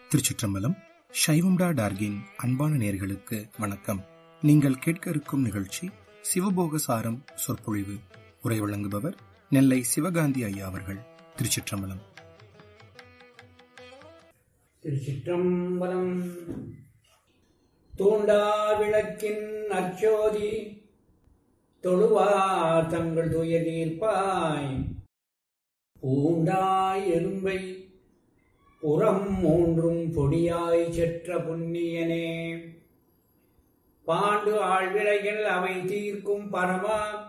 திருச்சிற்றம்பலம் சைவம்டா டார்கின் அன்பான நேர்களுக்கு வணக்கம் நீங்கள் கேட்க இருக்கும் நிகழ்ச்சி சிவபோக சாரம் சொற்பொழிவு உரை வழங்குபவர் நெல்லை சிவகாந்தி ஐயா அவர்கள் திருச்சிற்றம்பலம் திருச்சிற்றம்பலம் தூண்டா விளக்கின் அச்சோதி தொழுவார் தங்கள் துயர் தீர்ப்பாய் பூண்டாய் எறும்பை புறம் மூன்றும் பொடியாய் செற்ற புண்ணியனே பாண்டு ஆழ்விளைகள் அவை தீர்க்கும் பரமா